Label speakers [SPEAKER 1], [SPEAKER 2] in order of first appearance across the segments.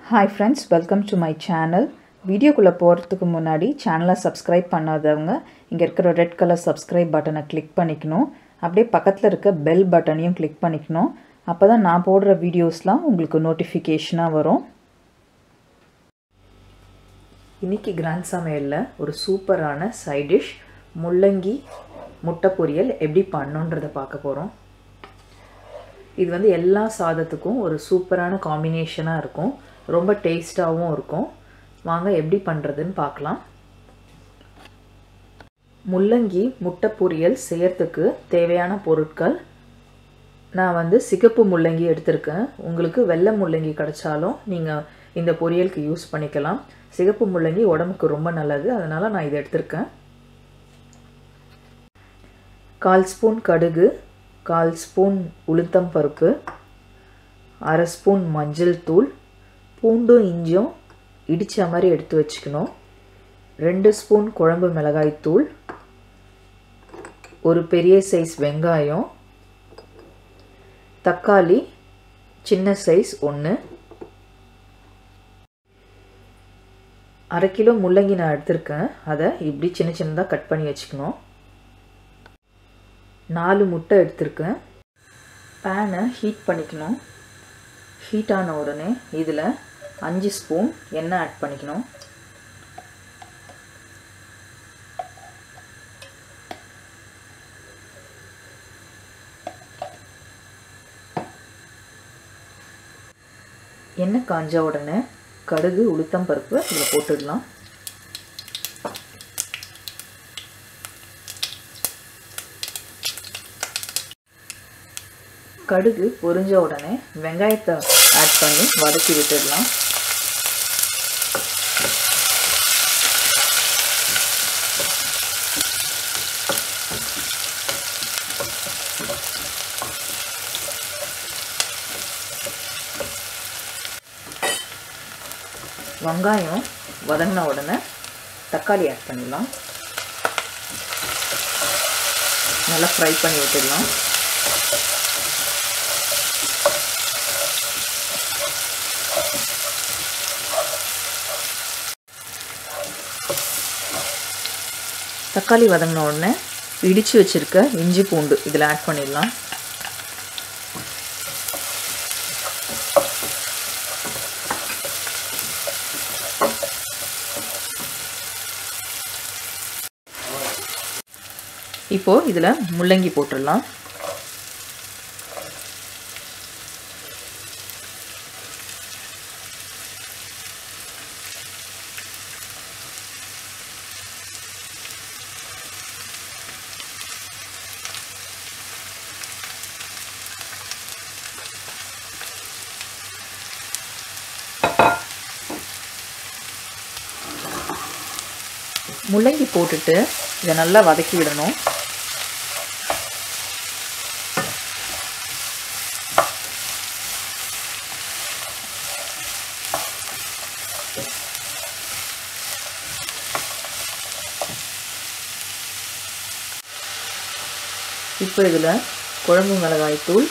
[SPEAKER 1] hi friends welcome to my channel வீடியோக்குள்ளே போகிறதுக்கு முன்னாடி சேனலை சப்ஸ்கிரைப் பண்ணாதவங்க இங்கே இருக்கிற ரெட் கலர் சப்ஸ்கிரைப் பட்டனை கிளிக் பண்ணிக்கணும் அப்படியே பக்கத்தில் இருக்க பெல் பட்டனையும் கிளிக் பண்ணிக்கணும் அப்போ தான் நான் போடுற வீடியோஸ்லாம் உங்களுக்கு நோட்டிஃபிகேஷனாக வரும் இன்றைக்கி கிராண்ட் சமையலில் ஒரு சூப்பரான சைட் டிஷ் முள்ளங்கி முட்டை பொரியல் எப்படி பண்ணுன்றதை பார்க்க போகிறோம் இது வந்து எல்லா சாதத்துக்கும் ஒரு சூப்பரான காம்பினேஷனாக இருக்கும் ரொம்ப டேஸ்ட்டாகவும் இருக்கும் வாங்க எப்படி பண்ணுறதுன்னு பார்க்கலாம் முள்ளங்கி முட்டை பொரியல் செய்யறதுக்கு தேவையான பொருட்கள் நான் வந்து சிகப்பு முள்ளங்கி எடுத்திருக்கேன் உங்களுக்கு வெள்ளை முள்ளங்கி கிடைச்சாலும் நீங்கள் இந்த பொரியலுக்கு யூஸ் பண்ணிக்கலாம் சிகப்பு முள்ளங்கி உடம்புக்கு ரொம்ப நல்லது அதனால் நான் இதை எடுத்திருக்கேன் கால் ஸ்பூன் கடுகு கால் ஸ்பூன் உளுத்தம் பருப்பு அரை ஸ்பூன் மஞ்சள் தூள் பூண்டும் இஞ்சும் இடித்த மாதிரி எடுத்து வச்சுக்கணும் ரெண்டு ஸ்பூன் குழம்பு மிளகாய் தூள் ஒரு பெரிய சைஸ் வெங்காயம் தக்காளி சின்ன சைஸ் ஒன்று அரை கிலோ முள்ளங்கி நான் எடுத்திருக்கேன் அதை இப்படி சின்ன சின்னதாக கட் பண்ணி வச்சுக்கணும் நாலு முட்டை எடுத்திருக்கேன் பேனை ஹீட் பண்ணிக்கணும் ஹீட் ஆன உடனே இதில் அஞ்சு ஸ்பூன் எண்ணெய் ஆட் பண்ணிக்கணும் எண்ணெய் காஞ்ச உடனே கடுகு உளுத்தம் பருப்பு இதில் போட்டுடலாம் கடுகு பொரிஞ்ச உடனே வெங்காயத்தை ஆட் பண்ணி வதக்கி விட்டுடலாம் வெங்காயம் வதங்கின உடனே தக்காளி ஆட் பண்ணிடலாம் நல்லா ஃப்ரை பண்ணி விட்டுடலாம் தக்காளி வதங்கின உடனே இடித்து வச்சுருக்க இஞ்சி பூண்டு இதில் ஆட் பண்ணிடலாம் இப்போது இதில் முள்ளங்கி போட்டுடலாம் முள்ளங்கி போட்டுட்டு இதை நல்லா வதக்கி விடணும் இப்போ இதில் குழம்பு மிளகாய் தூள்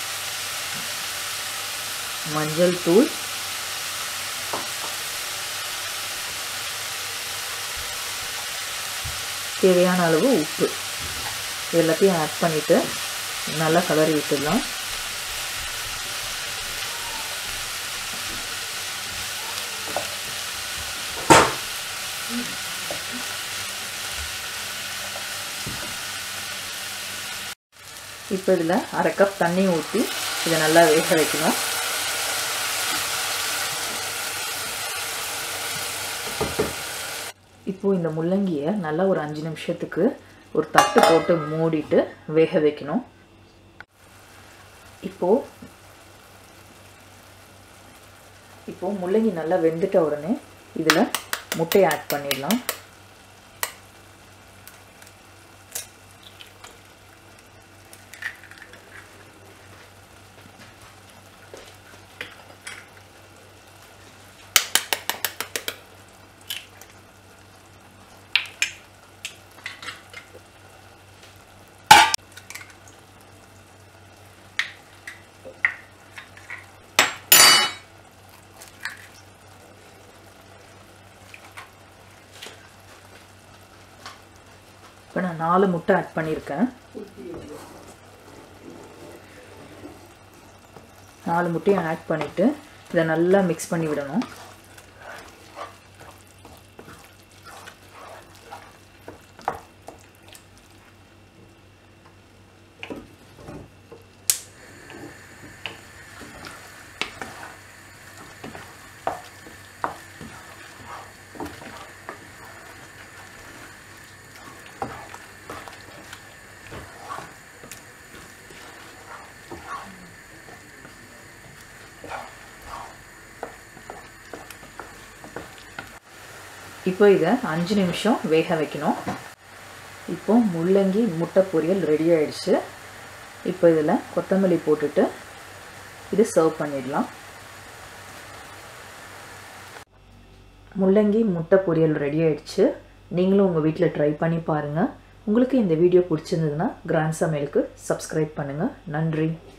[SPEAKER 1] மஞ்சள் தூள் தேவையான அளவு உப்பு எல்லாத்தையும் ஆட் பண்ணிவிட்டு நல்லா கலரி விட்டுடலாம் இப்போ இதில் அரை கப் தண்ணி ஊற்றி இதை நல்லா வேக வைக்கணும் இப்போது இந்த முள்ளங்கியை நல்லா ஒரு அஞ்சு நிமிஷத்துக்கு ஒரு தட்டு போட்டு மூடிட்டு வேக வைக்கணும் இப்போது இப்போது முள்ளங்கி நல்லா வெந்துட்ட உடனே இதில் முட்டையை ஆட் பண்ணிடலாம் இப்போ நான் நாலு முட்டை ஆட் பண்ணியிருக்கேன் நாலு முட்டையும் ஆட் பண்ணிவிட்டு இதை நல்லா மிக்ஸ் பண்ணி விடணும் இப்போ இதை அஞ்சு நிமிஷம் வேக வைக்கணும் இப்போ முள்ளங்கி முட்டை பொரியல் ரெடி ஆயிடுச்சு இப்போ இதில் கொத்தமல்லி போட்டுட்டு இது சர்வ் பண்ணிடலாம் முள்ளங்கி முட்டை பொரியல் ரெடி ஆயிடுச்சு நீங்களும் உங்கள் வீட்டில் ட்ரை பண்ணி பாருங்கள் உங்களுக்கு இந்த வீடியோ பிடிச்சிருந்ததுன்னா கிராண்ட் சமையலுக்கு சப்ஸ்கிரைப் பண்ணுங்கள் நன்றி